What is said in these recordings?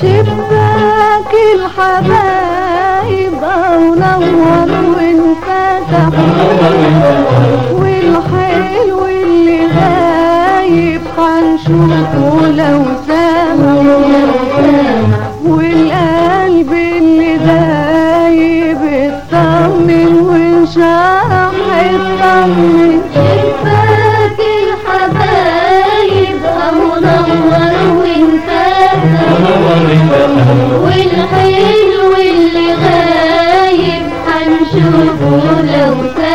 شباك الحبايب نور وانفتح والحلو اللي غايب حنشوفه لو سامع والقلب اللي دايب اطمن وانشرح اطمن شباك الحبايب اهو نور وانفتح والحلو اللي غايب حنشوفه لو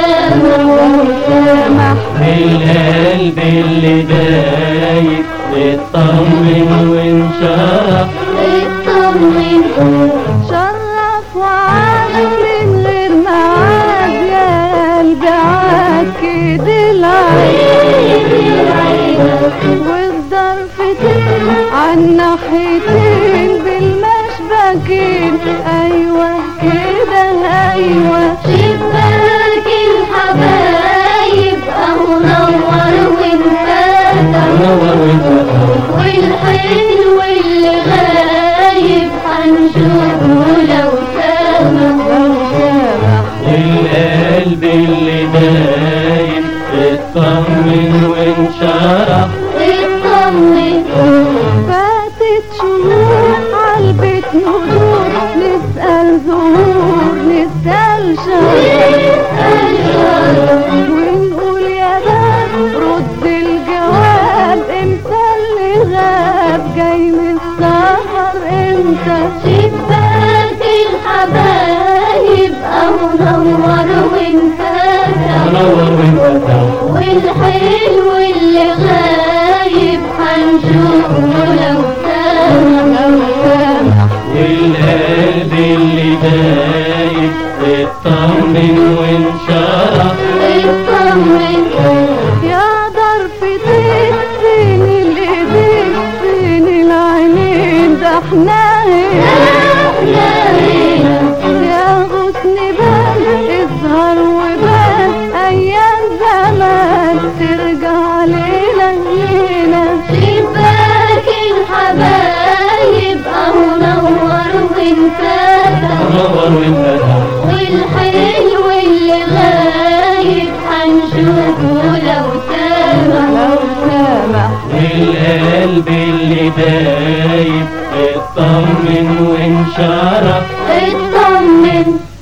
سامع القلب اللي دايب اطمن وانشرح اطمن شرف وعاد من غير معاد يا قلبي عكد العين والضرفتين عن ناحيتين بالمشبكين ايوه كده ايوه شباك الحبايب اهو نور وانفتح نور وانفتح والحلو اللي غايب حنشوفه لو سامع القلب اللي دايب اطمن وانشرح اطمن فاتت شهور عالبيت ندور نسأل زهور نسأل شهر ونقول يا باب رد الجواب امتى اللي غاب جاي من السهر امتى شباك الحبايب اهو نور وانفتح نور وانفتح والحلو اللي غايب حنشوفه لو سامع والقلب اللي دايب اطمن وانشرح اطمن يا ضرفتين فين الايدين فين العينين ده احنا هنا يا غصن بان اظهر وبان ايام زمان ترجع لينا لينا شباك الحبايب اهو نور وانفتح نور وانفتح والحلو اللي غايب حنشوفه لو سامع لو سامع والقلب اللي دايب اطمن وانشرح اطمن